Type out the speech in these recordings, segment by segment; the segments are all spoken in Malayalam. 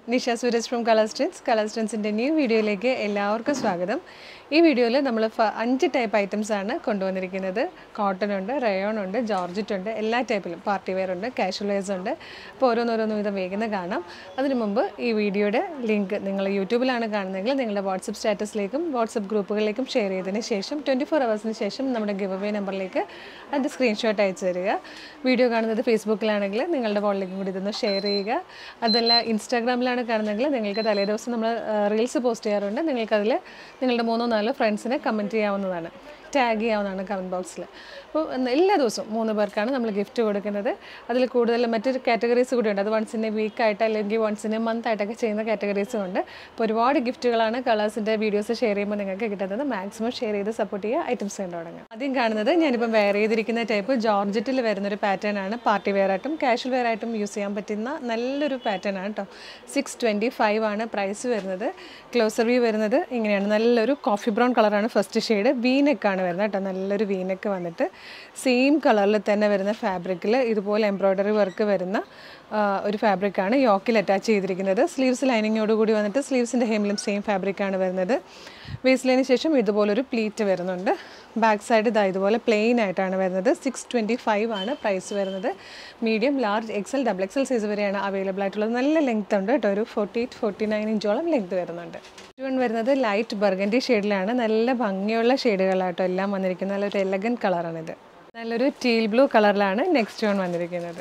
Nisha Sooraj from Colour Strings കളർ സ്ട്രിൻസിൻ്റെ ന്യൂ വീഡിയോയിലേക്ക് എല്ലാവർക്കും സ്വാഗതം ഈ വീഡിയോയിൽ നമ്മൾ ഫ- അഞ്ച് ടൈപ്പ് ഐറ്റംസ് ആണ് കൊണ്ടുവന്നിരിക്കുന്നത് കോട്ടൺ ഉണ്ട് റയോൺ ഉണ്ട് ജോർജറ്റ് ഉണ്ട് എല്ലാ ടൈപ്പിലും പാർട്ടി വെയർ ഉണ്ട് കാഷ്വൽ വെയർസ് ഉണ്ട് അപ്പോൾ ഓരോന്നോരോന്നും വിധം വേഗം കാണാം അതിനു മുമ്പ് ഈ വീഡിയോയുടെ ലിങ്ക് നിങ്ങൾ യൂട്യൂബിലാണ് കാണുന്നതെങ്കിൽ നിങ്ങളുടെ വാട്സപ്പ് സ്റ്റാറ്റസിലേക്കും വാട്സപ്പ് ഗ്രൂപ്പുകളിലേക്കും ഷെയർ ചെയ്തതിന് ശേഷം ട്വൻറ്റി ഫോർ അവേഴ്സിന് ശേഷം നമ്മുടെ ഗിവ് അവേ നമ്പറിലേക്ക് അതിൻ്റെ സ്ക്രീൻഷോട്ട് അയച്ചു തരിക വീഡിയോ കാണുന്നത് ഫേസ്ബുക്കിലാണെങ്കിൽ നിങ്ങളുടെ ഫോണിലേക്കും കൂടി ഇതൊന്ന് ഷെയർ ചെയ്യുക അതല്ല ഇൻസ്റ്റാഗ്രാമിലാണ് കാണുന്നതെങ്കിൽ നിങ്ങൾക്ക് തലേ ദിവസം നമ്മൾ റീൽസ് പോസ്റ്റ് ചെയ്യാറുണ്ട് നിങ്ങൾക്കതിൽ നിങ്ങളുടെ മൂന്നോ നാലോ ഫ്രണ്ട്സിനെ കമൻറ്റ് ചെയ്യാവുന്നതാണ് ടാഗ് ചെയ്യാവുന്നതാണ് കമൻറ്റ് ബോക്സിൽ അപ്പോൾ ഇന്ന് എല്ലാ ദിവസവും മൂന്ന് പേർക്കാണ് നമ്മൾ ഗിഫ്റ്റ് കൊടുക്കുന്നത് അതിൽ കൂടുതൽ മറ്റൊരു കാറ്റഗറീസ് കൂടി ഉണ്ട് അത് വൺസിനെ വീക്കായിട്ട് അല്ലെങ്കിൽ വൺസിനെ മന്ത് ആയിട്ടൊക്കെ ചെയ്യുന്ന കാറ്റഗറീസും ഉണ്ട് അപ്പോൾ ഒരുപാട് ഗിഫ്റ്റുകളാണ് കളേഴ്സിൻ്റെ വീഡിയോസ് ഷെയർ ചെയ്യുമ്പോൾ നിങ്ങൾക്ക് കിട്ടുന്നത് മാക്സിമം ഷെയർ ചെയ്ത് സപ്പോർട്ട് ചെയ്യുക ഐറ്റംസ് കണ്ടു തുടങ്ങാം ആദ്യം കാണുന്നത് ഞാനിപ്പം വെയർ ചെയ്തിരിക്കുന്ന ടൈപ്പ് ജോർജറ്റിൽ വരുന്നൊരു പാറ്റേൺ ആണ് പാർട്ടി വെയർ ആയിട്ടും കാഷ്വൽ വെയർ ആയിട്ടും യൂസ് ചെയ്യാൻ പറ്റുന്ന നല്ലൊരു പാറ്റേൺ ആണ് കേട്ടോ സിക്സ് ട്വൻറ്റി ഫൈവ് ആണ് പ്രൈസ് വരുന്നത് ക്ലോസർ വ്യൂ വരുന്നത് ഇങ്ങനെയാണ് നല്ലൊരു കോഫി ബ്രൗൺ കളറാണ് ഫസ്റ്റ് ഷെയ്ഡ് വീനെക്കാണ് വരുന്നത് കേട്ടോ നല്ലൊരു വീനെക്ക് വന്നിട്ട് സെയിം കളറിൽ തന്നെ വരുന്ന ഫാബ്രിക്കിൽ ഇതുപോലെ എംബ്രോയ്ഡറി വർക്ക് വരുന്ന ആ, ഒരു ഫാബ്രിക്കാണ് യോക്കിൽ അറ്റാച്ച് ചെയ്തിരിക്കുന്നത് സ്ലീവ്സ് ലൈനിങ്ങോട് കൂടി വന്നിട്ട് സ്ലീവ്സിൻ്റെ ഹെയിമിലും സെയിം ഫാബ്രിക്കാണ് വരുന്നത് വേസ്റ്റ് ലൈന് ശേഷം ഇതുപോലൊരു പ്ലീറ്റ് വരുന്നുണ്ട് ബാക്ക് സൈഡ് ഇതാ ഇതുപോലെ പ്ലെയിൻ ആയിട്ടാണ് വരുന്നത് സിക്സ് ട്വൻറ്റി ഫൈവ് ആണ് പ്രൈസ് വരുന്നത് medium large XL double XL size വരെയാണ് അവൈലബിൾ ആയിട്ടുള്ളത് നല്ല ലെങ്ത് ഉണ്ട് കേട്ടോ ഒരു ഫോർട്ടി എയ്റ്റ് ഫോർട്ടി നയൻ ഇഞ്ചോളം ലെങ്ത് വരുന്നുണ്ട് നെക്സ്റ്റ് വൺ വരുന്നത് ലൈറ്റ് ബർഗൻഡി ഷെയ്ഡിലാണ് നല്ല ഭംഗിയുള്ള ഷെയ്ഡുകളാട്ടോ എല്ലാം വന്നിരിക്കുന്നത് നല്ലൊരു എലഗൻ കളറാണിത് നല്ലൊരു ടീൽ ബ്ലൂ കളറിലാണ് നെക്സ്റ്റ് വൺ വന്നിരിക്കുന്നത്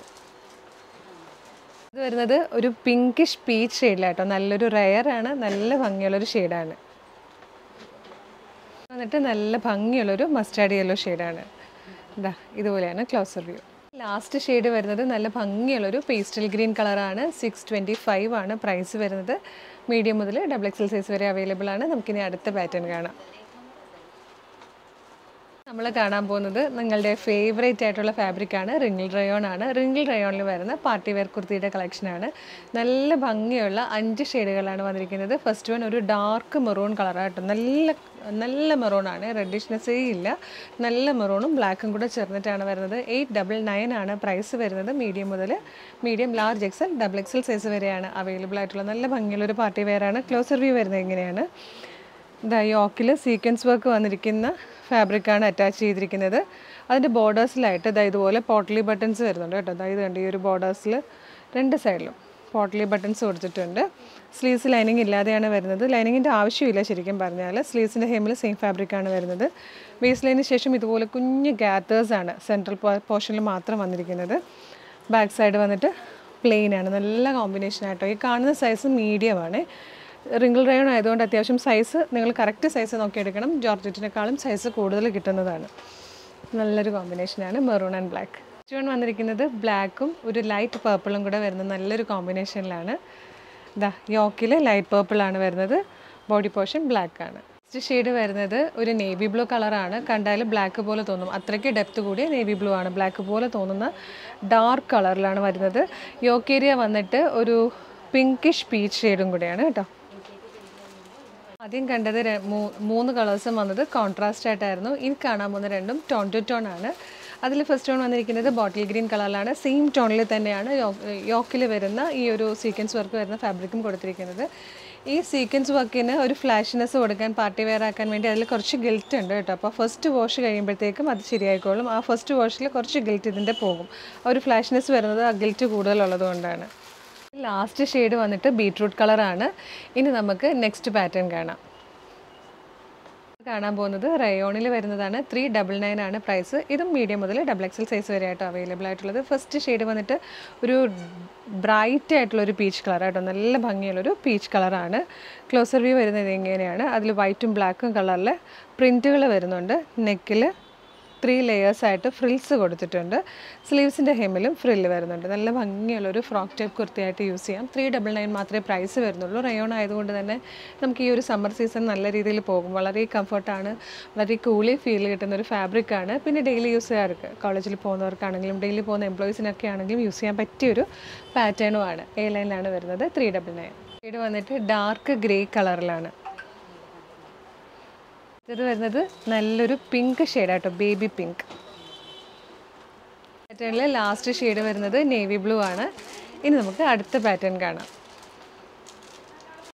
ഇത് വരുന്നത് ഒരു പിങ്കിഷ് പീച്ച് ഷെയ്ഡിലാട്ടോ നല്ലൊരു റയർ ആണ് നല്ല ഭംഗിയുള്ളൊരു ഷെയ്ഡാണ് എന്നിട്ട് നല്ല ഭംഗിയുള്ളൊരു മസ്റ്റാർഡ് യെല്ലോ ഷെയ്ഡാണ് ഇതാ ഇതുപോലെയാണ് ക്ലോസർ വ്യൂ ലാസ്റ്റ് ഷെയ്ഡ് വരുന്നത് നല്ല ഭംഗിയുള്ളൊരു പേസ്റ്റൽ ഗ്രീൻ കളറാണ് സിക്സ് ട്വൻറ്റി ഫൈവ് ആണ് പ്രൈസ് വരുന്നത് മീഡിയം മുതൽ ഡബിൾ എക്സൽ സൈസ് വരെ അവൈലബിൾ ആണ് നമുക്കിനി അടുത്ത പാറ്റേൺ കാണാം നമ്മൾ കാണാൻ പോകുന്നത് നിങ്ങളുടെ ഫേവറേറ്റ് ആയിട്ടുള്ള ഫാബ്രിക്കാണ് റിംഗിൾ റയോൺ ആണ് റിംഗിൾ റയോണിൽ വരുന്ന പാർട്ടി വെയർ കുർത്തിയുടെ കളക്ഷനാണ് നല്ല ഭംഗിയുള്ള അഞ്ച് ഷെയ്ഡുകളാണ് വന്നിരിക്കുന്നത് ഫസ്റ്റ് വൺ ഒരു ഡാർക്ക് മെറൂൺ കളറാട്ടോ നല്ല നല്ല മെറൂണാണ് റെഡിഷ്നെസ്സേ ഇല്ല നല്ല മെറൂണും ബ്ലാക്കും കൂടെ ചേർന്നിട്ടാണ് വരുന്നത് എയ്റ്റ് ഡബിൾ നയൻ ആണ് പ്രൈസ് വരുന്നത് മീഡിയം മുതൽ medium large XL double XL size വരെയാണ് അവൈലബിൾ ആയിട്ടുള്ള നല്ല ഭംഗിയുള്ള ഒരു പാർട്ടി വെയർ ആണ് ക്ലോസർ വ്യൂ വരുന്നത് എങ്ങനെയാണ് ഇതാ യോക്കിൽ സീക്വൻസ് വർക്ക് വന്നിരിക്കുന്ന ഫാബ്രിക്കാണ് അറ്റാച്ച് ചെയ്തിരിക്കുന്നത് അതിൻ്റെ ബോർഡേഴ്സിലായിട്ട് ഇതാ ഇതുപോലെ പോട്ടലി ബട്ടൺസ് വരുന്നുണ്ട് കേട്ടോ ഇതാ ഇത് കണ്ട് ഈ ഒരു ബോർഡേഴ്സിൽ രണ്ട് സൈഡിലും പോട്ടലി ബട്ടൺസ് കൊടുത്തിട്ടുണ്ട് സ്ലീവ്സ് ലൈനിങ് ഇല്ലാതെയാണ് വരുന്നത് ലൈനിങ്ങിൻ്റെ ആവശ്യമില്ല ശരിക്കും പറഞ്ഞാൽ സ്ലീവ്സിൻ്റെ ഹെമ്മിൽ സെയിം ഫാബ്രിക്കാണ് വരുന്നത് വേസ്റ്റ് ലൈനിന് ശേഷം ഇതുപോലെ കുഞ്ഞ് ഗ്യാത്തേഴ്സാണ് സെൻട്രൽ പോർഷനിൽ മാത്രം വന്നിരിക്കുന്നത് ബാക്ക് സൈഡ് വന്നിട്ട് പ്ലെയിൻ ആണ് നല്ല കോമ്പിനേഷൻ ആയിട്ടോ ഈ കാണുന്ന സൈസ് മീഡിയമാണ് റിംഗിൾ റയോൺ ആയതുകൊണ്ട് അത്യാവശ്യം സൈസ് നിങ്ങൾ കറക്റ്റ് സൈസ് നോക്കി എടുക്കണം ജോർജറ്റിനേക്കാളും സൈസ് കൂടുതൽ കിട്ടുന്നതാണ് നല്ലൊരു കോമ്പിനേഷനാണ് മെറൂൺ ആൻഡ് ബ്ലാക്ക് സ്റ്റോൺ വന്നിരിക്കുന്നത് ബ്ലാക്കും ഒരു ലൈറ്റ് പേർപ്പിളും കൂടെ വരുന്ന നല്ലൊരു കോമ്പിനേഷനിലാണ് ഇതാ യോക്കിൽ ലൈറ്റ് പേർപ്പിളാണ് വരുന്നത് ബോഡി പോർഷൻ ബ്ലാക്ക് ആണ് നെക്സ്റ്റ് ഷെയ്ഡ് വരുന്നത് ഒരു നേവി ബ്ലൂ കളറാണ് കണ്ടാൽ ബ്ലാക്ക് പോലെ തോന്നും അത്രയ്ക്ക് ഡെപ്ത് കൂടിയ നേവി ബ്ലൂ ആണ് ബ്ലാക്ക് പോലെ തോന്നുന്ന ഡാർക്ക് കളറിലാണ് വരുന്നത് യോക്ക് ഏരിയ വന്നിട്ട് ഒരു പിങ്കിഷ് പീച്ച് ഷെയ്ഡും കൂടെയാണ് കേട്ടോ ആദ്യം കണ്ടത് ര- മൂ- മൂന്ന് കളേഴ്സും വന്നത് കോൺട്രാസ്റ്റ് ആയിട്ടായിരുന്നു ഇനി കാണാൻ പോകുന്ന രണ്ടും ടോൺ ടു ടോൺ ആണ് അതിൽ ഫസ്റ്റ് ടോൺ വന്നിരിക്കുന്നത് ബോട്ടിൽ ഗ്രീൻ കളറിലാണ് സെയിം ടോണിൽ തന്നെയാണ് യോക്കിൽ വരുന്ന ഈ ഒരു സീക്വൻസ് വർക്ക് വരുന്ന ഫാബ്രിക്കും കൊടുത്തിരിക്കുന്നത് ഈ സീക്വൻസ് വർക്കിന് ഒരു ഫ്ലാഷിനെസ് കൊടുക്കാൻ പാർട്ടി വെയർ ആക്കാൻ വേണ്ടി അതിൽ കുറച്ച് ഗിൽറ്റ് ഉണ്ട് കേട്ടോ അപ്പോൾ ഫസ്റ്റ് വാഷ് കഴിയുമ്പോഴത്തേക്കും അത് ശരിയായിക്കോളും ആ ഫസ്റ്റ് വാഷിൽ കുറച്ച് ഗിൽറ്റ് ഇതിൻ്റെ പോകും ആ ഒരു ഫ്ലാഷിനെസ് വരുന്നത് ആ ഗിൽറ്റ് കൂടുതലുള്ളത് കൊണ്ടാണ് ലാസ്റ്റ് ഷെയ്ഡ് വന്നിട്ട് ബീട്രൂട്ട് കളറാണ് ഇനി നമുക്ക് നെക്സ്റ്റ് പാറ്റേൺ കാണാം കാണാൻ പോകുന്നത് റയോണിൽ വരുന്നതാണ് ത്രീ ഡബിൾ നയൻ ആണ് പ്രൈസ് ഇതും മീഡിയം മുതൽ ഡബിൾ എക്സൽ സൈസ് വരെ ആയിട്ട് അവൈലബിൾ ആയിട്ടുള്ളത് ഫസ്റ്റ് ഷെയ്ഡ് വന്നിട്ട് ഒരു ബ്രൈറ്റ് ആയിട്ടുള്ള ഒരു പീച്ച് കളർ ആട്ടോ നല്ല ഭംഗിയുള്ളൊരു പീച്ച് കളറാണ് ക്ലോസർ വ്യൂ വരുന്നത് ഇങ്ങനെയാണ് അതിൽ വൈറ്റും ബ്ലാക്കും കളറിൽ പ്രിൻറ്റുകൾ വരുന്നുണ്ട് നെക്കിൽ ത്രീ ലെയേഴ്സ് ആയിട്ട് ഫ്രിൽസ് കൊടുത്തിട്ടുണ്ട് സ്ലീവ്സിൻ്റെ ഹെമ്മിലും ഫ്രില്ല് വരുന്നുണ്ട് നല്ല ഭംഗിയുള്ളൊരു ഫ്രോക്ക് ടൈപ്പ് കുർത്തിയായിട്ട് യൂസ് ചെയ്യാം ത്രീ ഡബിൾ നയൻ മാത്രമേ പ്രൈസ് വരുന്നുള്ളൂ റയോൺ ആയതുകൊണ്ട് തന്നെ നമുക്ക് ഈ ഒരു സമ്മർ സീസൺ നല്ല രീതിയിൽ പോകും വളരെ കംഫർട്ടാണ് വളരെ കൂളി ഫീൽ കിട്ടുന്ന ഒരു ഫാബ്രിക്കാണ് പിന്നെ ഡെയിലി യൂസുകാർക്ക് കോളേജിൽ പോകുന്നവർക്കാണെങ്കിലും ഡെയിലി പോകുന്ന എംപ്ലോയീസിനൊക്കെ ആണെങ്കിലും യൂസ് ചെയ്യാൻ പറ്റിയൊരു പാറ്റേണുമാണ് എ ലൈനിലാണ് വരുന്നത് ത്രീ ഡബിൾ നയൻ ഇത് വന്നിട്ട് ഡാർക്ക് ഗ്രേ കളറിലാണ് ഇത് വരുന്നത് നല്ലൊരു പിങ്ക് ഷെയ്ഡാട്ടോ ബേബി പിങ്ക് പാറ്റേണിൽ ലാസ്റ്റ് ഷെയ്ഡ് വരുന്നത് നേവി ബ്ലൂ ആണ് ഇനി നമുക്ക് അടുത്ത പാറ്റേൺ കാണാം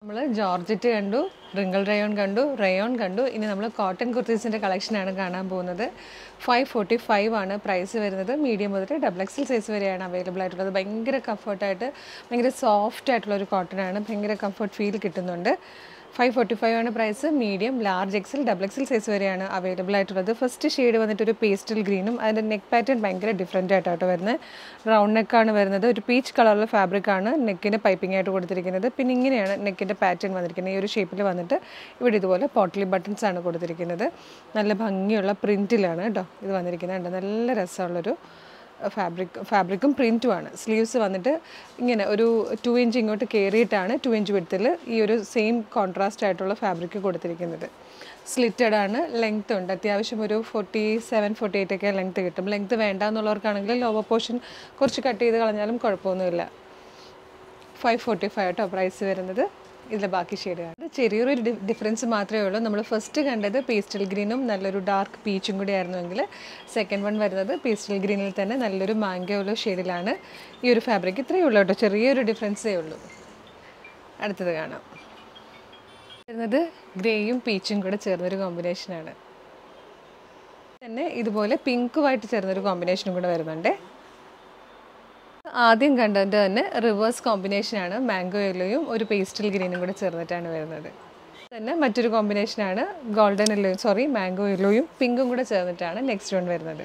നമ്മൾ ജോർജറ്റ് കണ്ടു റിങ്കിൾ റയോൺ കണ്ടു റയോൺ കണ്ടു ഇനി നമ്മൾ കോട്ടൺ കുർത്തീസിൻ്റെ കളക്ഷനാണ് കാണാൻ പോകുന്നത് ഫൈവ് ഫോർട്ടി ഫൈവ് ആണ് പ്രൈസ് വരുന്നത് മീഡിയം മുതൽ ഡബിൾ എക്സൽ സൈസ് വരെയാണ് അവൈലബിൾ ആയിട്ടുള്ളത് ഭയങ്കര കംഫർട്ടായിട്ട് ഭയങ്കര സോഫ്റ്റ് ആയിട്ടുള്ള ഒരു കോട്ടൺ ആണ് ഭയങ്കര കംഫർട്ട് ഫീൽ കിട്ടുന്നുണ്ട് ഫൈവ് ഫോർട്ടി ഫൈവ് ആണ് price medium large XL double XL size വരെയാണ് അവൈലബിൾ ആയിട്ടുള്ളത് ഫസ്റ്റ് ഷെയ്ഡ് വന്നിട്ട് ഒരു പേസ്റ്റൽ ഗ്രീനും അതിൻ്റെ നെക്ക് പാറ്റേൺ ഭയങ്കര ഡിഫറെൻ്റ് ആയിട്ടാട്ടോ വരുന്നത് റൗണ്ട് നെക്കാണ് വരുന്നത് ഒരു പീച്ച് കളറിലെ ഫാബ്രിക് ആണ് നെക്കിന് പൈപ്പിംഗ് ആയിട്ട് കൊടുത്തിരിക്കുന്നത് പിന്നെ ഇങ്ങനെയാണ് നെക്കിൻ്റെ പാറ്റേൺ വന്നിരിക്കുന്നത് ഈ ഒരു ഷേപ്പിൽ വന്നിട്ട് ഇവിടെ ഇതുപോലെ പോട്ടലി ബട്ടൺസ് ആണ് കൊടുത്തിരിക്കുന്നത് നല്ല ഭംഗിയുള്ള പ്രിൻറ്റിലാണ് കേട്ടോ ഇത് വന്നിരിക്കുന്നത് കണ്ടോ നല്ല രസമുള്ളൊരു ഫാബ്രിക് ഫാബ്രിക്കും പ്രിൻറ്റുമാണ് സ്ലീവ്സ് വന്നിട്ട് ഇങ്ങനെ ഒരു ടു ഇഞ്ച് ഇങ്ങോട്ട് കയറിയിട്ടാണ് ടു ഇഞ്ച് വിടത്തിൽ ഈ ഒരു സെയിം കോൺട്രാസ്റ്റ് ആയിട്ടുള്ള ഫാബ്രിക് കൊടുത്തിരിക്കുന്നത് സ്ലിറ്റഡ് ആണ് ലെങ്ത് ഉണ്ട് അത്യാവശ്യം ഒരു ഫോർട്ടി സെവൻ ഫോർട്ടി എയ്റ്റ് ഒക്കെ ലെങ്ത് കിട്ടും ലെങ്ത് വേണ്ട എന്നുള്ളവർക്കാണെങ്കിൽ ലോവർ പോർഷൻ കുറച്ച് കട്ട് ചെയ്ത് കളഞ്ഞാലും കുഴപ്പമൊന്നുമില്ല ഫൈവ് ഫോർട്ടി ഫൈവ് കേട്ടോ പ്രൈസ് വരുന്നത് ഇതിലെ ബാക്കി ഷെയ്ഡാണ് ഇത് ചെറിയൊരു ഡി- ഡിഫറൻസ് മാത്രമേ ഉള്ളൂ നമ്മൾ ഫസ്റ്റ് കണ്ടത് പേസ്റ്റൽ ഗ്രീനും നല്ലൊരു ഡാർക്ക് പീച്ചും കൂടി ആയിരുന്നുവെങ്കിൽ സെക്കൻഡ് വൺ വരുന്നത് പേസ്റ്റൽ ഗ്രീനിൽ തന്നെ നല്ലൊരു മാംഗോയുള്ള ഷെയ്ഡിലാണ് ഈ ഒരു ഫാബ്രിക് ഇത്രയേ ഉള്ളൂ കേട്ടോ ചെറിയൊരു ഡിഫറൻസേ ഉള്ളൂ അടുത്തത് കാണാം വരുന്നത് ഗ്രേയും പീച്ചും കൂടെ ചേർന്നൊരു കോമ്പിനേഷനാണ് തന്നെ ഇതുപോലെ പിങ്കുമായിട്ട് ചേർന്നൊരു കോമ്പിനേഷനും കൂടെ വരുന്നുണ്ട് ആദ്യം കണ്ടതിൻ്റെ തന്നെ റിവേഴ്സ് കോമ്പിനേഷനാണ് മാംഗോ യെല്ലോയും ഒരു പേസ്റ്റൽ ഗ്രീനും കൂടെ ചേർന്നിട്ടാണ് വരുന്നത് തന്നെ മറ്റൊരു കോമ്പിനേഷനാണ് ഗോൾഡൻ യെല്ലോയും സോറി മാംഗോ യെല്ലോയും പിങ്കും കൂടെ ചേർന്നിട്ടാണ് നെക്സ്റ്റ് വൺ വരുന്നത്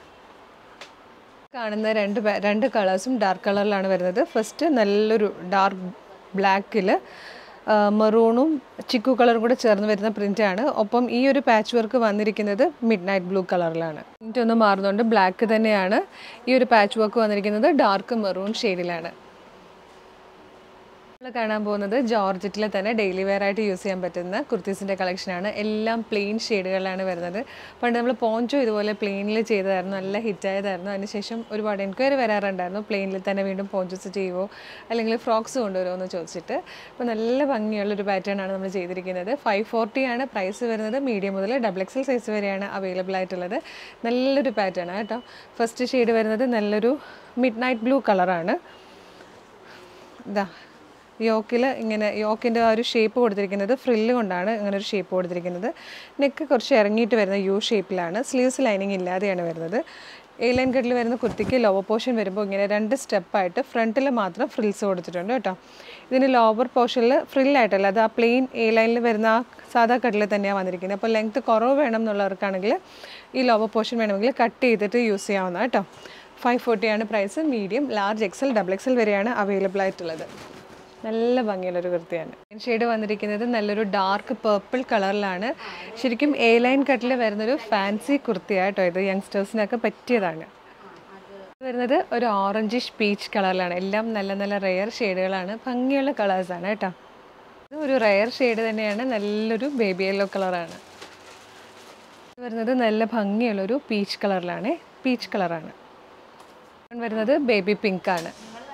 കാണുന്ന രണ്ട് പേ- രണ്ട് കളേഴ്സും ഡാർക്ക് കളറിലാണ് വരുന്നത് ഫസ്റ്റ് നല്ലൊരു ഡാർക്ക് ബ്ലാക്കിൽ മെറൂണും ചിക്കു കളറും കൂടെ ചേർന്ന് വരുന്ന പ്രിൻ്റാണ് ഒപ്പം ഈ ഒരു പാച്ച് വർക്ക് വന്നിരിക്കുന്നത് മിഡ് നൈറ്റ് ബ്ലൂ കളറിലാണ് പ്രിൻ്റ് ഒന്ന് മാറുന്നുണ്ട് ബ്ലാക്ക് തന്നെയാണ് ഈ ഒരു പാച്ച് വർക്ക് വന്നിരിക്കുന്നത് ഡാർക്ക് മെറൂൺ ഷെയ്ഡിലാണ് നമ്മൾ കാണാൻ പോകുന്നത് ജോർജറ്റിലെ തന്നെ ഡെയിലി വെയർ ആയിട്ട് യൂസ് ചെയ്യാൻ പറ്റുന്ന കുർത്തീസിൻ്റെ കളക്ഷനാണ് എല്ലാം പ്ലെയിൻ ഷെയ്ഡുകളിലാണ് വരുന്നത് പണ്ട് നമ്മൾ പോഞ്ചോ ഇതുപോലെ പ്ലെയിനിൽ ചെയ്തതായിരുന്നു നല്ല ഹിറ്റായതായിരുന്നു അതിനുശേഷം ഒരുപാട് എൻക്വയറി വരാറുണ്ടായിരുന്നു പ്ലെയിനിൽ തന്നെ വീണ്ടും പോഞ്ചോസ് ചെയ്യുമോ അല്ലെങ്കിൽ ഫ്രോക്സ് കൊണ്ടുവരുമോ എന്ന് ചോദിച്ചിട്ട് അപ്പോൾ നല്ല ഭംഗിയുള്ളൊരു പാറ്റേൺ ആണ് നമ്മൾ ചെയ്തിരിക്കുന്നത് ഫൈവ് ഫോർട്ടി ആണ് പ്രൈസ് വരുന്നത് മീഡിയം മുതൽ ഡബിൾ എക്സൽ സൈസ് വരെയാണ് അവൈലബിൾ ആയിട്ടുള്ളത് നല്ലൊരു പാറ്റേൺ ആണ് കേട്ടോ ഫസ്റ്റ് ഷെയ്ഡ് വരുന്നത് നല്ലൊരു മിഡ് നൈറ്റ് ബ്ലൂ കളറാണ് ഇതാ യോക്കിൽ ഇങ്ങനെ യോക്കിൻ്റെ ആ ഒരു ഷേപ്പ് കൊടുത്തിരിക്കുന്നത് ഫ്രില്ല് കൊണ്ടാണ് ഇങ്ങനെ ഒരു ഷേപ്പ് കൊടുത്തിരിക്കുന്നത് നെക്ക് കുറച്ച് ഇറങ്ങിയിട്ട് വരുന്ന യു ഷേപ്പിലാണ് സ്ലീവ്സ് ലൈനിങ് ഇല്ലാതെയാണ് വരുന്നത് എ ലൈൻ കട്ടിൽ വരുന്ന കുർത്തിക്ക് ലോവർ പോർഷൻ വരുമ്പോൾ ഇങ്ങനെ രണ്ട് സ്റ്റെപ്പായിട്ട് ഫ്രണ്ടിൽ മാത്രം ഫ്രിൽസ് കൊടുത്തിട്ടുണ്ട് കേട്ടോ ഇതിന് ലോവർ പോർഷനിൽ ഫ്രില്ലായിട്ടല്ല അത് ആ പ്ലെയിൻ എ ലൈനിൽ വരുന്ന ആ സാധാ കട്ടിൽ തന്നെയാണ് വന്നിരിക്കുന്നത് അപ്പോൾ ലെങ്ത്ത് കുറവ് വേണം എന്നുള്ളവർക്കാണെങ്കിൽ ഈ ലോവർ പോർഷൻ വേണമെങ്കിൽ കട്ട് ചെയ്തിട്ട് യൂസ് ചെയ്യാവുന്ന കേട്ടോ ഫൈവ് ഫോർട്ടിയാണ് price medium large XL double XL വരെയാണ് അവൈലബിൾ ആയിട്ടുള്ളത് നല്ല ഭംഗിയുള്ളൊരു കുർത്തിയാണ് ഷെയ്ഡ് വന്നിരിക്കുന്നത് നല്ലൊരു ഡാർക്ക് പേർപ്പിൾ കളറിലാണ് ശരിക്കും എ ലൈൻ കട്ടിൽ വരുന്നൊരു ഫാൻസി കുർത്തിയാണ് കേട്ടോ ഇത് യങ്സ്റ്റേഴ്സിനൊക്കെ പറ്റിയതാണ് ഇത് വരുന്നത് ഒരു ഓറഞ്ചിഷ് പീച്ച് കളറിലാണ് എല്ലാം നല്ല നല്ല റെയർ ഷെയ്ഡുകളാണ് ഭംഗിയുള്ള കളേഴ്സാണ് കേട്ടോ ഇത് ഒരു റെയർ ഷെയ്ഡ് തന്നെയാണ് നല്ലൊരു ബേബി യെല്ലോ കളറാണ് ഇത് വരുന്നത് നല്ല ഭംഗിയുള്ളൊരു പീച്ച് കളറിലാണ് പീച്ച് കളറാണ് വരുന്നത് ബേബി പിങ്ക് ആണ്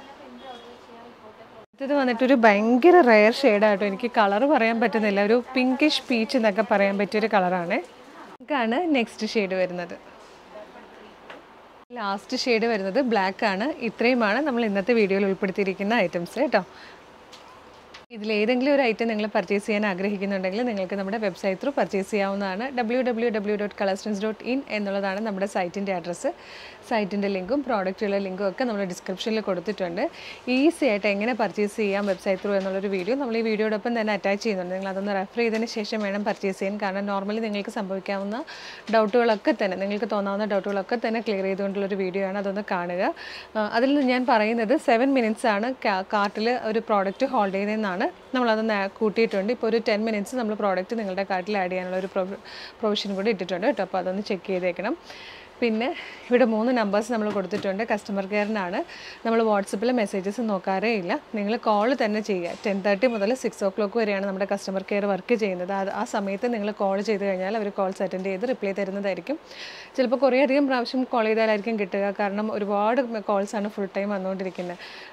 ഇത് വന്നിട്ടൊരു ഭയങ്കര റയർ ഷെയ്ഡാട്ടോ എനിക്ക് കളർ പറയാൻ പറ്റുന്നില്ല ഒരു പിങ്കിഷ് പീച്ച് എന്നൊക്കെ പറയാൻ പറ്റിയൊരു കളറാണ് പിങ്കാണ് നെക്സ്റ്റ് ഷെയ്ഡ് വരുന്നത് ലാസ്റ്റ് ഷെയ്ഡ് വരുന്നത് ബ്ലാക്ക് ആണ് ഇത്രയുമാണ് നമ്മൾ ഇന്നത്തെ വീഡിയോയിൽ ഉൾപ്പെടുത്തിയിരിക്കുന്ന ഐറ്റംസ് കേട്ടോ ഇതിലേതെങ്കിലും ഒരു ഐറ്റം നിങ്ങൾ പർച്ചേസ് ചെയ്യാൻ ആഗ്രഹിക്കുന്നുണ്ടെങ്കിൽ നിങ്ങൾക്ക് നമ്മുടെ വെബ്സൈറ്റ് ത്രൂ പർച്ചേസ് ചെയ്യാവുന്നതാണ് W W W dot colourstrings dot in എന്നുള്ളതാണ് നമ്മുടെ സൈറ്റിൻ്റെ അഡ്രസ്സ് സൈറ്റിൻ്റെ ലിങ്കും പ്രോഡക്റ്റുകളുടെ ലിങ്കും ഒക്കെ നമ്മൾ ഡിസ്ക്രിപ്ഷനിൽ കൊടുത്തിട്ടുണ്ട് ഈസി ആയിട്ട് എങ്ങനെ പർച്ചേസ് ചെയ്യാം വെബ്സൈറ്റ് ത്രൂ എന്നുള്ളൊരു വീഡിയോ നമ്മൾ ഈ വീഡിയോടൊപ്പം തന്നെ അറ്റാച്ച് ചെയ്യുന്നുണ്ട് നിങ്ങൾ അതൊന്ന് റെഫർ ചെയ്തതിന് ശേഷം വേണം പർച്ചേസ് ചെയ്യാൻ കാരണം നോർമലി നിങ്ങൾക്ക് സംഭവിക്കാവുന്ന ഡൗട്ടുകളൊക്കെ തന്നെ നിങ്ങൾക്ക് തോന്നാവുന്ന ഡൗട്ടുകളൊക്കെ തന്നെ ക്ലിയർ ചെയ്തുകൊണ്ടുള്ളൊരു വീഡിയോ ആണ് അതൊന്ന് കാണുക ആ, അതിൽ നിന്ന് ഞാൻ പറയുന്നത് സെവൻ മിനിറ്റ്സ് ആണ് കാർട്ടിൽ ഒരു പ്രോഡക്റ്റ് ഹോൾഡ് ചെയ്യുന്നതെന്നാണ് നമ്മളത് നേ- കൂട്ടിയിട്ടുണ്ട് ഇപ്പോൾ ഒരു ടെൻ മിനിറ്റ്സ് നമ്മൾ പ്രോഡക്റ്റ് നിങ്ങളുടെ കാർട്ടിൽ ആഡ് ചെയ്യാനുള്ള ഒരു പ്രൊവിഷൻ കൂടി ഇട്ടിട്ടുണ്ട് കേട്ടോ അപ്പോൾ അതൊന്ന് ചെക്ക് ചെയ്തേക്കണം പിന്നെ ഇവിടെ മൂന്ന് നമ്പേഴ്സ് നമ്മൾ കൊടുത്തിട്ടുണ്ട് കസ്റ്റമർ കെയറിനാണ് നമ്മൾ വാട്സപ്പിൽ മെസ്സേജസ് നോക്കാറേ ഇല്ല നിങ്ങൾ കോൾ തന്നെ ചെയ്യുക ടെൻ തേർട്ടി മുതൽ സിക്സ് ഓ ക്ലോക്ക് വരെയാണ് നമ്മുടെ കസ്റ്റമർ കെയർ വർക്ക് ചെയ്യുന്നത് അത് ആ സമയത്ത് നിങ്ങൾ കോൾ ചെയ്ത് കഴിഞ്ഞാൽ അവർ കോൾസ് അറ്റൻഡ് ചെയ്ത് റിപ്ലൈ തരുന്നതായിരിക്കും ചിലപ്പോൾ കുറേ അധികം പ്രാവശ്യം കോൾ ചെയ്താലായിരിക്കും കിട്ടുക കാരണം ഒരുപാട് കോൾസാണ് ഫുൾ ടൈം വന്നുകൊണ്ടിരിക്കുന്നത്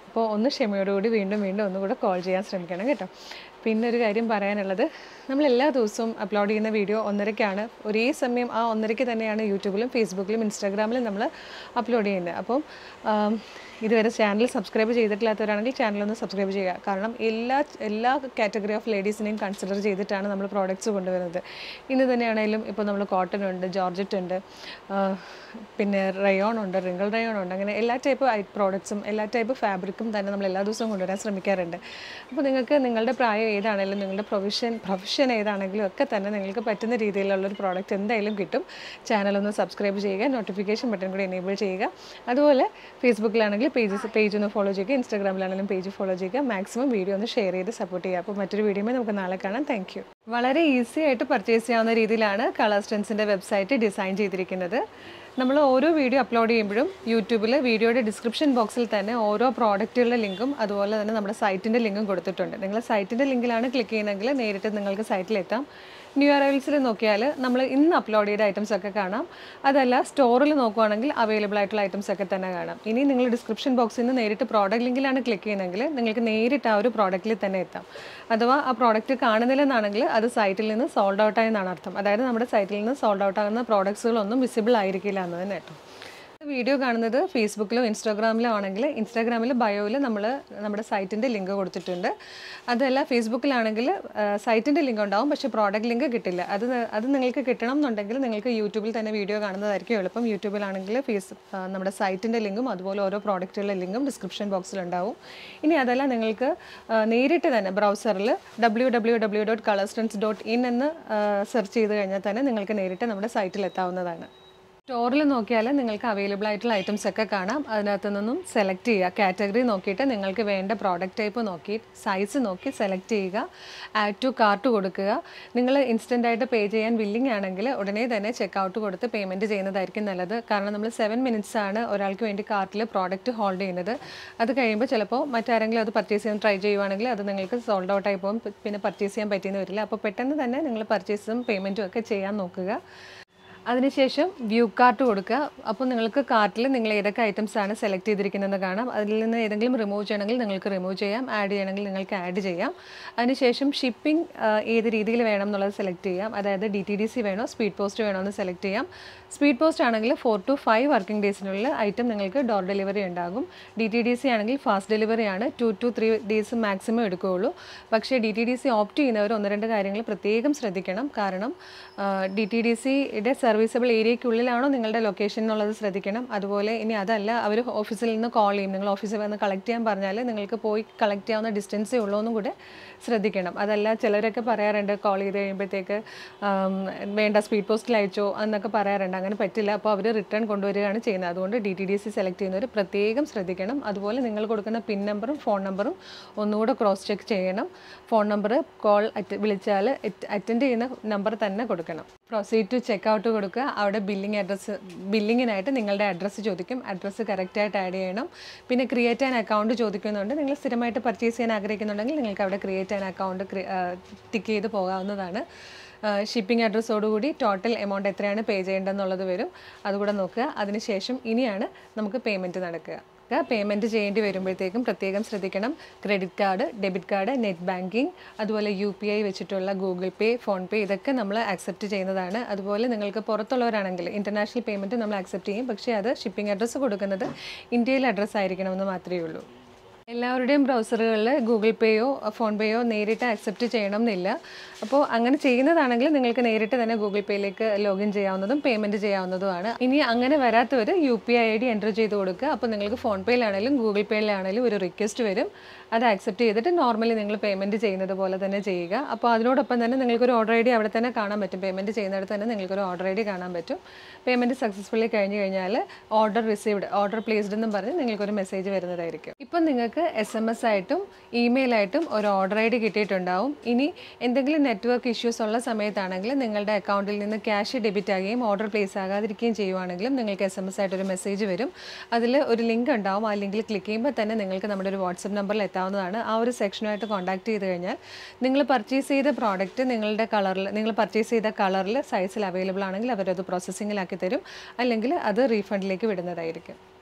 അപ്പോൾ ഒന്ന് ക്ഷമയോടുകൂടി വീണ്ടും വീണ്ടും ഒന്നുകൂടെ കോൾ ചെയ്യാൻ ശ്രമിക്കണം കേട്ടോ പിന്നെ ഒരു കാര്യം പറയാനുള്ളത് നമ്മൾ എല്ലാ ദിവസവും അപ്ലോഡ് ചെയ്യുന്ന വീഡിയോ ഒന്നരയ്ക്കാണ് ഒരേ സമയം ആ ഒന്നരയ്ക്ക് തന്നെയാണ് യൂട്യൂബിലും ഫേസ്ബുക്കിലും ഇൻസ്റ്റാഗ്രാമിലും നമ്മൾ അപ്ലോഡ് ചെയ്യുന്നത് അപ്പം ആം, ഇതുവരെ ചാനൽ സബ്സ്ക്രൈബ് ചെയ്തിട്ടില്ലാത്തവരാണെങ്കിൽ ചാനൽ ഒന്ന് സബ്സ്ക്രൈബ് ചെയ്യുക കാരണം എല്ലാ എല്ലാ കാറ്റഗറി ഓഫ് ലേഡീസിനെയും കൺസിഡർ ചെയ്തിട്ടാണ് നമ്മൾ പ്രോഡക്റ്റ്സ് കൊണ്ടുവരുന്നത് ഇന്ന് തന്നെയാണെങ്കിലും ഇപ്പോൾ നമ്മൾ കോട്ടൺ ഉണ്ട് ജോർജറ്റ് ഉണ്ട് ആ, പിന്നെ റയോൺ ഉണ്ട് റിങ്കിൾ റയോൺ ഉണ്ട് അങ്ങനെ എല്ലാ ടൈപ്പ് പ്രോഡക്ട്സും എല്ലാ ടൈപ്പ് ഫാബ്രിക്കും തന്നെ നമ്മൾ എല്ലാ ദിവസവും കൊണ്ടുവരാൻ ശ്രമിക്കാറുണ്ട് അപ്പോൾ നിങ്ങൾക്ക് നിങ്ങളുടെ പ്രായം ഏതാണെങ്കിലും നിങ്ങളുടെ പ്രൊഫഷൻ പ്രൊഫഷൻ ഏതാണെങ്കിലും ഒക്കെ തന്നെ നിങ്ങൾക്ക് പറ്റുന്ന രീതിയിലുള്ളൊരു പ്രോഡക്റ്റ് എന്തായാലും കിട്ടും ചാനൽ ഒന്ന് സബ്സ്ക്രൈബ് ചെയ്യുക നോട്ടിഫിക്കേഷൻ ബട്ടൺ കൂടി എനേബിൾ ചെയ്യുക അതുപോലെ ഫേസ്ബുക്കിലാണെങ്കിൽ പേജസ് പേജ് ഒന്ന് ഫോളോ ചെയ്യുക ഇൻസ്റ്റാഗ്രാമിലാണെങ്കിലും പേജ് ഫോളോ ചെയ്യുക മാക്സിമം വീഡിയോ ഒന്ന് ഷെയർ ചെയ്ത് സപ്പോർട്ട് ചെയ്യുക അപ്പോൾ മറ്റൊരു വീഡിയോയിൽ നമുക്ക് നാളെ കാണാം താങ്ക് യു വളരെ ഈസി ആയിട്ട് പർച്ചേസ് ചെയ്യാവുന്ന രീതിയിലാണ് കളർ സ്റ്റൻസിൻ്റെ വെബ്സൈറ്റ് ഡിസൈൻ ചെയ്തിരിക്കുന്നത് നമ്മൾ ഓരോ വീഡിയോ അപ്ലോഡ് ചെയ്യുമ്പോഴും യൂട്യൂബിൽ വീഡിയോയുടെ ഡിസ്ക്രിപ്ഷൻ ബോക്സിൽ തന്നെ ഓരോ പ്രോഡക്റ്റുകളുടെ ലിങ്കും അതുപോലെ തന്നെ നമ്മുടെ സൈറ്റിൻ്റെ ലിങ്കും കൊടുത്തിട്ടുണ്ട് നിങ്ങൾ സൈറ്റിൻ്റെ ലിങ്കിലാണ് ക്ലിക്ക് ചെയ്യുന്നതെങ്കിൽ നേരിട്ട് നിങ്ങൾക്ക് സൈറ്റിലെത്താം ന്യൂ അറൈവൽസിൽ നോക്കിയാൽ നമ്മൾ ഇന്ന് അപ്ലോഡ് ചെയ്ത ഐറ്റംസ് ഒക്കെ കാണാം അതല്ല സ്റ്റോറിൽ നോക്കുവാണെങ്കിൽ അവൈലബിൾ ആയിട്ടുള്ള ഐറ്റംസ് ഒക്കെ തന്നെ കാണാം ഇനി നിങ്ങൾ ഡിസ്ക്രിപ്ഷൻ ബോക്സിൽ നിന്ന് നേരിട്ട് പ്രോഡക്റ്റ് ലിങ്കിലാണ് ക്ലിക്ക് ചെയ്യുന്നതെങ്കിൽ നിങ്ങൾക്ക് നേരിട്ട് ആ ഒരു പ്രോഡക്റ്റിൽ തന്നെ എത്താം അഥവാ ആ പ്രോഡക്റ്റ് കാണുന്നില്ലെന്നാണെങ്കിൽ അത് സൈറ്റിൽ നിന്ന് സോൾഡ് ഔട്ട് ആയെന്നാണ് അർത്ഥം അതായത് നമ്മുടെ സൈറ്റിൽ നിന്ന് സോൾഡ് ഔട്ട് ആകുന്ന പ്രോഡക്ട്സുകളൊന്നും വിസിബിൾ ആയിരിക്കില്ല എന്ന് തന്നെ കേട്ടോ വീഡിയോ കാണുന്നത് ഫേസ്ബുക്കിലോ ഇൻസ്റ്റാഗ്രാമിലോ ആണെങ്കിൽ ഇൻസ്റ്റാഗ്രാമിൽ ബയോയിൽ നമ്മൾ നമ്മുടെ സൈറ്റിൻ്റെ ലിങ്ക് കൊടുത്തിട്ടുണ്ട് അതല്ല ഫേസ്ബുക്കിലാണെങ്കിൽ സൈറ്റിൻ്റെ ലിങ്ക് ഉണ്ടാവും പക്ഷേ പ്രോഡക്റ്റ് ലിങ്ക് കിട്ടില്ല അത് ന- അത് നിങ്ങൾക്ക് കിട്ടണം എന്നുണ്ടെങ്കിൽ നിങ്ങൾക്ക് യൂട്യൂബിൽ തന്നെ വീഡിയോ കാണുന്നതായിരിക്കും എളുപ്പം യൂട്യൂബിലാണെങ്കിൽ ഫേസ് ആ, നമ്മുടെ സൈറ്റിൻ്റെ ലിങ്കും അതുപോലെ ഓരോ പ്രോഡക്റ്റുകളുടെ ലിങ്കും ഡിസ്ക്രിപ്ഷൻ ബോക്സിൽ ഉണ്ടാവും ഇനി അതല്ല നിങ്ങൾക്ക് ആ, നേരിട്ട് തന്നെ ബ്രൗസറിൽ W W W dot colourstrings dot in എന്ന് സെർച്ച് ചെയ്ത് കഴിഞ്ഞാൽ തന്നെ നിങ്ങൾക്ക് നേരിട്ട് നമ്മുടെ സൈറ്റിൽ എത്താവുന്നതാണ് സ്റ്റോറിൽ നോക്കിയാൽ നിങ്ങൾക്ക് അവൈലബിൾ ആയിട്ടുള്ള ഐറ്റംസ് ഒക്കെ കാണാം അതിനകത്ത് നിന്നും സെലക്ട് ചെയ്യുക കാറ്റഗറി നോക്കിയിട്ട് നിങ്ങൾക്ക് വേണ്ട പ്രോഡക്റ്റ് ടൈപ്പ് നോക്കി സൈസ് നോക്കി സെലക്ട് ചെയ്യുക ആഡ് ടു കാർട്ട് കൊടുക്കുക നിങ്ങൾ ഇൻസ്റ്റൻ്റ് ആയിട്ട് പേ ചെയ്യാൻ വില്ലിംഗ് ആണെങ്കിൽ ഉടനെ തന്നെ ചെക്കൗട്ട് കൊടുത്ത് പേയ്മെൻറ്റ് ചെയ്യുന്നതായിരിക്കും നല്ലത് കാരണം നമ്മൾ സെവൻ മിനിറ്റ്സ് ആണ് ഒരാൾക്ക് വേണ്ടി കാർട്ടിൽ പ്രോഡക്റ്റ് ഹോൾഡ് ചെയ്യുന്നത് അത് കഴിയുമ്പോൾ ചിലപ്പോൾ മറ്റാരെങ്കിലും അത് പർച്ചേസ് ചെയ്യാൻ ട്രൈ ചെയ്യുവാണെങ്കിൽ അത് നിങ്ങൾക്ക് സോൾഡ് ഔട്ട് ആയി പോകും പിന്നെ പർച്ചേസ് ചെയ്യാൻ പറ്റിയെന്ന് വരില്ല അപ്പോൾ പെട്ടെന്ന് തന്നെ നിങ്ങൾ പർച്ചേസും പേയ്മെൻറ്റും ഒക്കെ ചെയ്യാൻ നോക്കുക അതിനുശേഷം വ്യൂ കാർട്ട് കൊടുക്കുക അപ്പോൾ നിങ്ങൾക്ക് കാർട്ടിൽ നിങ്ങൾ ഏതൊക്കെ ഐറ്റംസ് ആണ് സെലക്ട് ചെയ്തിരിക്കുന്നതെന്ന് കാണാം അതിൽ നിന്ന് ഏതെങ്കിലും റിമൂവ് ചെയ്യണമെങ്കിൽ നിങ്ങൾക്ക് റിമൂവ് ചെയ്യാം ആഡ് ചെയ്യണമെങ്കിൽ നിങ്ങൾക്ക് ആഡ് ചെയ്യാം അതിനുശേഷം ഷിപ്പിംഗ് ഏത് രീതിയിൽ വേണം എന്നുള്ളത് സെലക്ട് ചെയ്യാം അതായത് ഡി ടി ഡി സി വേണോ സ്പീഡ് പോസ്റ്റ് വേണോ എന്ന് സെലക്ട് ചെയ്യാം സ്പീഡ് പോസ്റ്റ് ആണെങ്കിൽ ഫോർ ടു ഫൈവ് വർക്കിംഗ് ഡേയ്സിനുള്ളിൽ ഐറ്റം നിങ്ങൾക്ക് ഡോർ ഡെലിവറി ഉണ്ടാകും ഡി ടി ഡി സി ആണെങ്കിൽ ഫാസ്റ്റ് ഡെലിവറി ആണ് two to three days maximum എടുക്കുകയുള്ളൂ പക്ഷേ D T D C opt ചെയ്യുന്നവർ ഒന്ന് രണ്ട് കാര്യങ്ങൾ പ്രത്യേകം ശ്രദ്ധിക്കണം കാരണം ഡി ടി ഡി സിയുടെ സർവീസബിൾ ഏരിയയ്ക്കുള്ളിലാണോ നിങ്ങളുടെ ലൊക്കേഷൻ എന്നുള്ളത് ശ്രദ്ധിക്കണം അതുപോലെ ഇനി അതല്ല അവർ ഓഫീസിൽ നിന്ന് കോൾ ചെയ്യും നിങ്ങൾ ഓഫീസിൽ വന്ന് കളക്ട് ചെയ്യാൻ പറഞ്ഞാൽ നിങ്ങൾക്ക് പോയി കളക്ട് ചെയ്യാവുന്ന ഡിസ്റ്റൻസേ ഉള്ളൂ എന്നും കൂടെ ശ്രദ്ധിക്കണം അതല്ല ചിലരൊക്കെ പറയാറുണ്ട് കോൾ ചെയ്ത് കഴിയുമ്പോഴത്തേക്ക് ആം, വേണ്ട സ്പീഡ് പോസ്റ്റിൽ അയച്ചോ എന്നൊക്കെ പറയാറുണ്ട് അങ്ങനെ പറ്റില്ല അപ്പോൾ അവർ റിട്ടേൺ കൊണ്ടുവരികയാണ് ചെയ്യുന്നത് അതുകൊണ്ട് D T D C select ചെയ്യുന്നവർ പ്രത്യേകം ശ്രദ്ധിക്കണം അതുപോലെ നിങ്ങൾ കൊടുക്കുന്ന പിൻ നമ്പറും ഫോൺ നമ്പറും ഒന്നുകൂടെ ക്രോസ് ചെക്ക് ചെയ്യണം ഫോൺ നമ്പർ കോൾ അറ്റ് വിളിച്ചാൽ അറ്റൻഡ് ചെയ്യുന്ന നമ്പർ തന്നെ കൊടുക്കണം പ്രൊസീഡ് ടു ചെക്ക് ഔട്ട് കൊടുക്കുക അവിടെ ബില്ലിംഗ് അഡ്രസ്സ് ബില്ലിങ്ങിനായിട്ട് നിങ്ങളുടെ അഡ്രസ്സ് ചോദിക്കും അഡ്രസ്സ് കറക്റ്റായിട്ട് ആഡ് ചെയ്യണം പിന്നെ ക്രിയേറ്റ് ആൻ അക്കൗണ്ട് ചോദിക്കുന്നുണ്ട് നിങ്ങൾ സ്ഥിരമായിട്ട് പർച്ചേസ് ചെയ്യാൻ ആഗ്രഹിക്കുന്നുണ്ടെങ്കിൽ നിങ്ങൾക്ക് അവിടെ ക്രിയേറ്റ് ആൻ അക്കൗണ്ട് ടിക്ക് ചെയ്ത് പോകാവുന്നതാണ് ഷിപ്പിംഗ് അഡ്രസ്സോടുകൂടി ടോട്ടൽ എമൗണ്ട് എത്രയാണ് പേ ചെയ്യേണ്ടതെന്നുള്ളത് വരും അതുകൂടെ നോക്കുക അതിനുശേഷം ഇനിയാണ് നമുക്ക് പേയ്മെൻറ്റ് നടക്കുക പേയ്മെൻറ്റ് ചെയ്യേണ്ടി വരുമ്പോഴത്തേക്കും പ്രത്യേകം ശ്രദ്ധിക്കണം credit card debit card net banking അതുപോലെ യു പി ഐ വെച്ചിട്ടുള്ള ഗൂഗിൾ പേ ഫോൺ പേ ഇതൊക്കെ നമ്മൾ ആക്സെപ്റ്റ് ചെയ്യുന്നതാണ് അതുപോലെ നിങ്ങൾക്ക് പുറത്തുള്ളവരാണെങ്കിൽ ഇൻ്റർനാഷണൽ പേയ്മെൻറ്റ് നമ്മൾ ആക്സെപ്റ്റ് ചെയ്യും പക്ഷേ അത് ഷിപ്പിംഗ് അഡ്രസ്സ് കൊടുക്കുന്നത് ഇന്ത്യയിൽ അഡ്രസ്സ് ആയിരിക്കണമെന്ന് മാത്രമേ ഉള്ളൂ എല്ലാവരുടെയും ബ്രൗസറുകളിൽ ഗൂഗിൾ പേയോ ഫോൺ പേയോ നേരിട്ട് ആക്സെപ്റ്റ് ചെയ്യണം എന്നില്ല അപ്പോൾ അങ്ങനെ ചെയ്യുന്നതാണെങ്കിൽ നിങ്ങൾക്ക് നേരിട്ട് തന്നെ ഗൂഗിൾ പേയിലേക്ക് ലോഗിൻ ചെയ്യാവുന്നതും പേയ്മെൻറ്റ് ചെയ്യാവുന്നതുമാണ് ഇനി അങ്ങനെ വരാത്തവർ U P I I D enter ചെയ്ത് കൊടുക്കുക അപ്പോൾ നിങ്ങൾക്ക് ഫോൺ പേയിലാണെങ്കിലും ഗൂഗിൾ പേയിലാണെങ്കിലും ഒരു റിക്വസ്റ്റ് വരും അത് ആക്സെപ്റ്റ് ചെയ്തിട്ട് നോർമലി നിങ്ങൾ പേയ്മെൻറ്റ് ചെയ്യുന്നത് പോലെ തന്നെ ചെയ്യുക അപ്പോൾ അതിനോടൊപ്പം തന്നെ നിങ്ങൾക്കൊരു ഓർഡർ ഐ ഡി അവിടെ തന്നെ കാണാൻ പറ്റും പേയ്മെൻറ്റ് ചെയ്യുന്നിടത്ത് തന്നെ നിങ്ങൾക്കൊരു ഓർഡർ ഐ ഡി കാണാൻ പറ്റും പേയ്മെൻറ്റ് സക്സസ്ഫുള്ളി കഴിഞ്ഞ് കഴിഞ്ഞാൽ ഓർഡർ റിസീവ്ഡ് ഓർഡർ പ്ലേസ്ഡ് എന്നും പറഞ്ഞ് നിങ്ങൾക്കൊരു മെസ്സേജ് വരുന്നതായിരിക്കും ഇപ്പം നിങ്ങൾക്ക് എസ് എം എസ് ആയിട്ടും ഇമെയിൽ ആയിട്ടും ഒരു ഓർഡർ ഐ ഡി കിട്ടിയിട്ടുണ്ടാവും ഇനി എന്തെങ്കിലും നെറ്റ്വർക്ക് ഇഷ്യൂസ് ഉള്ള സമയത്താണെങ്കിൽ നിങ്ങളുടെ അക്കൗണ്ടിൽ നിന്ന് ക്യാഷ് ഡെബിറ്റ് ആകുകയും ഓർഡർ പ്ലേസ് ആകാതിരിക്കുകയും ചെയ്യുവാണെങ്കിലും നിങ്ങൾക്ക് എസ് എം എസ് ആയിട്ടൊരു മെസ്സേജ് വരും അതിൽ ഒരു ലിങ്ക് ഉണ്ടാവും ആ ലിങ്കിൽ ക്ലിക്ക് ചെയ്യുമ്പോൾ തന്നെ നിങ്ങൾക്ക് നമ്മുടെ ഒരു വാട്സപ്പ് നമ്പറിൽ എത്താവുന്നതാണ് ആ ഒരു സെക്ഷനുമായിട്ട് കോൺടാക്ട് ചെയ്ത് കഴിഞ്ഞാൽ നിങ്ങൾ പർച്ചേസ് ചെയ്ത പ്രോഡക്റ്റ് നിങ്ങളുടെ കളറിൽ നിങ്ങൾ പർച്ചേസ് ചെയ്ത കളറിൽ സൈസിൽ അവൈലബിൾ ആണെങ്കിൽ അവരത് പ്രോസസ്സിങ്ങിലാക്കി തരും അല്ലെങ്കിൽ അത് റീഫണ്ടിലേക്ക് വിടുന്നതായിരിക്കും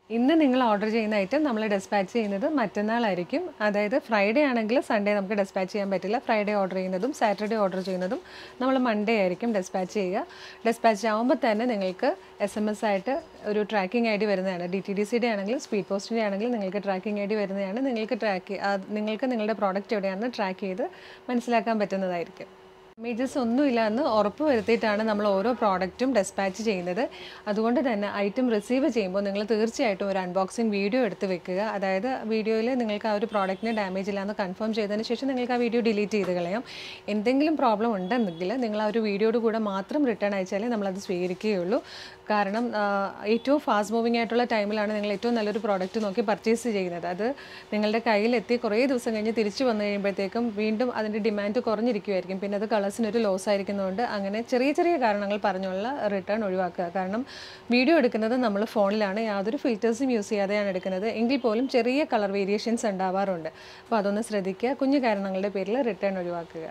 ഇന്ന് നിങ്ങൾ ഓർഡർ ചെയ്യുന്ന ഐറ്റം നമ്മൾ ഡെസ്പാച്ച് ചെയ്യുന്നത് മറ്റന്നാളായിരിക്കും അതായത് ഫ്രൈഡേ ആണെങ്കിൽ സൺഡേ നമുക്ക് ഡെസ്പാച്ച് ചെയ്യാൻ പറ്റില്ല ഫ്രൈഡേ ഓർഡർ ചെയ്യുന്നതും സാറ്റർഡേ ഓർഡർ ചെയ്യുന്നതും നമ്മൾ മൺഡേ ആയിരിക്കും ഡെസ്പാച്ച് ചെയ്യുക ഡെസ്പാച്ച് ആകുമ്പോൾ തന്നെ നിങ്ങൾക്ക് എസ് എം എസ് ആയിട്ട് ഒരു ട്രാക്കിംഗ് ഐ ഡി വരുന്നതാണ് ഡി ടി ഡി സിയുടെ ആണെങ്കിലും സ്പീഡ് പോസ്റ്റിൻ്റെ ആണെങ്കിലും നിങ്ങൾക്ക് ട്രാക്കിംഗ് ഐ ഡി വരുന്നതാണ് നിങ്ങൾക്ക് ട്രാക്ക് നിങ്ങൾക്ക് നിങ്ങളുടെ പ്രോഡക്റ്റ് എവിടെയാണെന്ന് ട്രാക്ക് ചെയ്ത് മനസ്സിലാക്കാൻ പറ്റുന്നതായിരിക്കും ഡാമേജസ് ഒന്നുമില്ല എന്ന് ഉറപ്പ് വരുത്തിയിട്ടാണ് നമ്മൾ ഓരോ പ്രോഡക്റ്റും ഡെസ്പാച്ച് ചെയ്യുന്നത് അതുകൊണ്ട് തന്നെ ഐറ്റം റിസീവ് ചെയ്യുമ്പോൾ നിങ്ങൾ തീർച്ചയായിട്ടും ഒരു അൺബോക്സിങ് വീഡിയോ എടുത്ത് വെക്കുക അതായത് വീഡിയോയിൽ നിങ്ങൾക്ക് ആ ഒരു പ്രോഡക്റ്റിന് ഡാമേജ് ഇല്ല എന്ന് കൺഫേം ചെയ്തതിന് ശേഷം നിങ്ങൾക്ക് ആ വീഡിയോ ഡിലീറ്റ് ചെയ്ത് കളയാം എന്തെങ്കിലും പ്രോബ്ലം ഉണ്ടെന്നെങ്കിൽ നിങ്ങൾ ആ ഒരു വീഡിയോയുടെ കൂടെ മാത്രം റിട്ടേൺ അയച്ചാലേ നമ്മളത് സ്വീകരിക്കുകയുള്ളൂ കാരണം ആ, ഏറ്റവും ഫാസ്റ്റ് മൂവിങ് ആയിട്ടുള്ള ടൈമിലാണ് നിങ്ങൾ ഏറ്റവും നല്ലൊരു പ്രോഡക്റ്റ് നോക്കി പർച്ചേസ് ചെയ്യുന്നത് അത് നിങ്ങളുടെ കയ്യിലെത്തി കുറേ ദിവസം കഴിഞ്ഞ് തിരിച്ചു വന്നു കഴിയുമ്പോഴത്തേക്കും വീണ്ടും അതിൻ്റെ ഡിമാൻഡ് കുറഞ്ഞിരിക്കുമായിരിക്കും പിന്നെ അത് കളേഴ്സിനൊരു ലോസ് ആയിരിക്കുന്നതുകൊണ്ട് അങ്ങനെ ചെറിയ ചെറിയ കാരണങ്ങൾ പറഞ്ഞുള്ള റിട്ടേൺ ഒഴിവാക്കുക കാരണം വീഡിയോ എടുക്കുന്നത് നമ്മൾ ഫോണിലാണ് യാതൊരു ഫിൽറ്റേഴ്സും യൂസ് ചെയ്യാതെയാണ് എടുക്കുന്നത് എങ്കിൽ പോലും ചെറിയ കളർ വേരിയേഷൻസ് ഉണ്ടാവാറുണ്ട് അപ്പോൾ അതൊന്ന് ശ്രദ്ധിക്കുക കുഞ്ഞു കാരണങ്ങളുടെ പേരിൽ റിട്ടേൺ ഒഴിവാക്കുക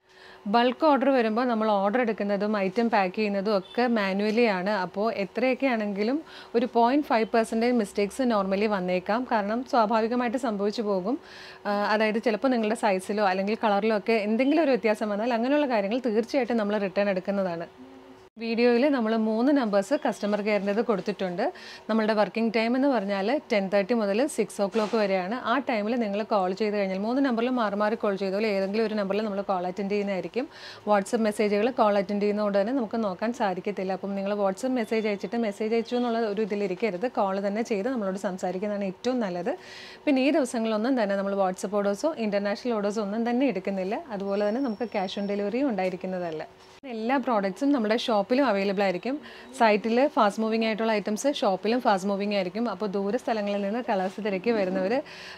ബൾക്ക് ഓർഡർ വരുമ്പോൾ നമ്മൾ ഓർഡർ എടുക്കുന്നതും ഐറ്റം പാക്ക് ചെയ്യുന്നതും ഒക്കെ മാനുവലി ആണ് അപ്പോൾ എത്രയൊക്കെ ആണെങ്കിലും ഒരു point five percentage mistakes normally വന്നേക്കാം കാരണം സ്വാഭാവികമായിട്ട് സംഭവിച്ചു പോകും ആ, അതായത് ചിലപ്പോൾ നിങ്ങളുടെ സൈസിലോ അല്ലെങ്കിൽ കളറിലോ ഒക്കെ എന്തെങ്കിലും ഒരു വ്യത്യാസം വന്നാൽ അങ്ങനെയുള്ള കാര്യങ്ങൾ തീർച്ചയായിട്ടും നമ്മൾ റിട്ടേൺ എടുക്കുന്നതാണ് വീഡിയോയിൽ നമ്മൾ മൂന്ന് നമ്പേഴ്സ് കസ്റ്റമർ കെയറിൻ്റെത് കൊടുത്തിട്ടുണ്ട് നമ്മളുടെ വർക്കിംഗ് ടൈം എന്ന് പറഞ്ഞാൽ ടെൻ തേർട്ടി മുതൽ സിക്സ് ഓ ക്ലോക്ക് വരെയാണ് ആ ടൈമിൽ നിങ്ങൾ കോൾ ചെയ്ത് കഴിഞ്ഞാൽ മൂന്ന് നമ്പറിൽ മാറി മാറി കോൾ ചെയ്തോളൂ ഏതെങ്കിലും ഒരു നമ്പറിൽ നമ്മൾ കോൾ അറ്റൻഡ് ചെയ്യുന്നതായിരിക്കും വാട്സപ്പ് മെസ്സേജുകൾ കോൾ അറ്റൻഡ് ചെയ്യുന്നതുകൊണ്ട് തന്നെ നമുക്ക് നോക്കാൻ സാധിക്കത്തില്ല അപ്പം നിങ്ങൾ വാട്സപ്പ് മെസ്സേജ് അയച്ചിട്ട് മെസ്സേജ് അയച്ചു എന്നുള്ള ഒരു ഇതിലിരിക്കരുത് കോൾ തന്നെ ചെയ്ത് നമ്മളോട് സംസാരിക്കുന്നതാണ് ഏറ്റവും നല്ലത് പിന്നെ ഈ ദിവസങ്ങളിലൊന്നും തന്നെ നമ്മൾ വാട്സപ്പ് ഓർഡേഴ്സോ ഇൻ്റർനാഷണൽ ഓർഡേഴ്സോ ഒന്നും തന്നെ എടുക്കുന്നില്ല അതുപോലെ തന്നെ നമുക്ക് ക്യാഷ് ഓൺ ഡെലിവറിയും ഉണ്ടായിരിക്കുന്നതല്ല എല്ലാ പ്രോഡക്റ്റ്സും നമ്മുടെ ഷോപ്പിലും അവൈലബിൾ ആയിരിക്കും സൈറ്റിൽ ഫാസ്റ്റ് മൂവിങ് ആയിട്ടുള്ള ഐറ്റംസ് ഷോപ്പിലും ഫാസ്റ്റ് മൂവിങ് ആയിരിക്കും അപ്പോൾ ദൂര സ്ഥലങ്ങളിൽ നിന്ന് കളേഴ്സ് തിരക്കി വരുന്നവർ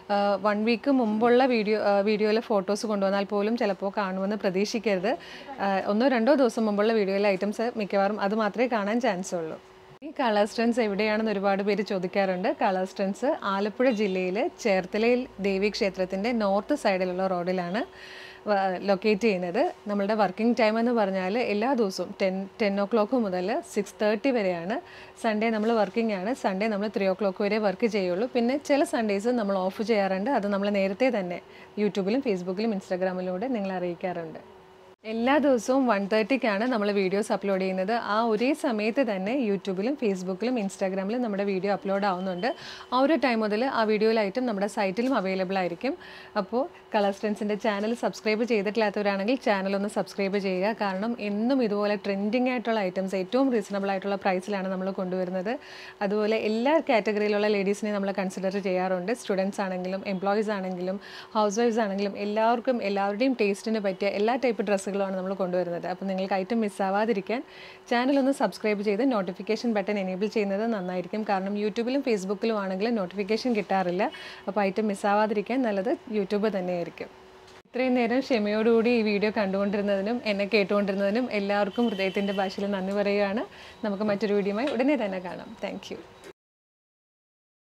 വൺ വീക്ക് മുമ്പുള്ള വീഡിയോ വീഡിയോയിലെ ഫോട്ടോസ് കൊണ്ടുവന്നാൽ പോലും ചിലപ്പോൾ കാണുമെന്ന് പ്രതീക്ഷിക്കരുത് ആ, ഒന്നോ രണ്ടോ ദിവസം മുമ്പുള്ള വീഡിയോയിലെ ഐറ്റംസ് മിക്കവാറും അത് മാത്രമേ കാണാൻ ചാൻസ് ഉള്ളൂ ഈ കളർ സ്ട്രെൻസ് എവിടെയാണെന്ന് ഒരുപാട് പേര് ചോദിക്കാറുണ്ട് കളർ സ്ട്രെൻസ് ആലപ്പുഴ ജില്ലയിൽ ചേർത്തലയിൽ ദേവി ക്ഷേത്രത്തിൻ്റെ നോർത്ത് സൈഡിലുള്ള റോഡിലാണ് ലൊക്കേറ്റ് ചെയ്യുന്നത് നമ്മളുടെ വർക്കിംഗ് ടൈം എന്ന് പറഞ്ഞാൽ എല്ലാ ദിവസവും ടെൻ ടെൻ ഒ ക്ലോക്ക് മുതൽ സിക്സ് തേർട്ടി വരെയാണ് സൺഡേ നമ്മൾ വർക്കിംഗ് ആണ് സൺഡേ നമ്മൾ ത്രീ ഒ ക്ലോക്ക് വരെ വർക്ക് ചെയ്യുള്ളൂ പിന്നെ ചില സൺഡേസ് നമ്മൾ ഓഫ് ചെയ്യാറുണ്ട് അത് നമ്മൾ നേരത്തെ തന്നെ യൂട്യൂബിലും ഫേസ്ബുക്കിലും ഇൻസ്റ്റാഗ്രാമിലൂടെ നിങ്ങളെ അറിയിക്കാറുണ്ട് എല്ലാ ദിവസവും വൺ തേർട്ടിക്കാണ് നമ്മൾ വീഡിയോസ് അപ്ലോഡ് ചെയ്യുന്നത് ആ ഒരേ സമയത്ത് തന്നെ യൂട്യൂബിലും ഫേസ്ബുക്കിലും ഇൻസ്റ്റാഗ്രാമിലും നമ്മുടെ വീഡിയോ അപ്ലോഡ് ആവുന്നുണ്ട് ആ ഒരു ടൈം മുതൽ ആ വീഡിയോയിലായിട്ടും നമ്മുടെ സൈറ്റിലും അവൈലബിൾ ആയിരിക്കും അപ്പോൾ കളർ സ്ട്രെൻസിൻ്റെ ചാനൽ സബ്സ്ക്രൈബ് ചെയ്തിട്ടില്ലാത്തവരാണെങ്കിൽ ചാനൽ ഒന്ന് സബ്സ്ക്രൈബ് ചെയ്യുക കാരണം എന്നും ഇതുപോലെ ട്രെൻഡിങ് ആയിട്ടുള്ള ഐറ്റംസ് ഏറ്റവും റീസണബിൾ ആയിട്ടുള്ള പ്രൈസിലാണ് നമ്മൾ കൊണ്ടുവരുന്നത് അതുപോലെ എല്ലാ കാറ്റഗറിയിലുള്ള ലേഡീസിനെ നമ്മൾ കൺസിഡർ ചെയ്യാറുണ്ട് സ്റ്റുഡൻസ് ആണെങ്കിലും എംപ്ലോയീസ് ആണെങ്കിലും ഹൗസ് വൈഫ്സ് ആണെങ്കിലും എല്ലാവർക്കും എല്ലാവരുടെയും ടേസ്റ്റിന് പറ്റിയ എല്ലാ ടൈപ്പ് ഡ്രസ്സുകളുമാണ് നമ്മൾ കൊണ്ടുവരുന്നത് അപ്പോൾ നിങ്ങൾക്ക് ഐറ്റം മിസ്സാവാതിരിക്കാൻ ചാനൽ ഒന്ന് സബ്സ്ക്രൈബ് ചെയ്ത് നോട്ടിഫിക്കേഷൻ ബട്ടൺ എനേബിൾ ചെയ്യുന്നത് നന്നായിരിക്കും കാരണം യൂട്യൂബിലും ഫേസ്ബുക്കിലും ആണെങ്കിലും നോട്ടിഫിക്കേഷൻ കിട്ടാറില്ല അപ്പോൾ ഐറ്റം മിസ്സാവാതിരിക്കാൻ നല്ലത് യൂട്യൂബ് തന്നെയായിരിക്കും ഇത്രയും നേരം ക്ഷമയോടുകൂടി ഈ വീഡിയോ കണ്ടുകൊണ്ടിരുന്നതിനും എന്നെ കേട്ടുകൊണ്ടിരുന്നതിനും എല്ലാവർക്കും ഹൃദയത്തിൻ്റെ ഭാഷയിൽ നന്ദി പറയുകയാണ് നമുക്ക് മറ്റൊരു വീഡിയോയുമായി ഉടനെ തന്നെ കാണാം താങ്ക്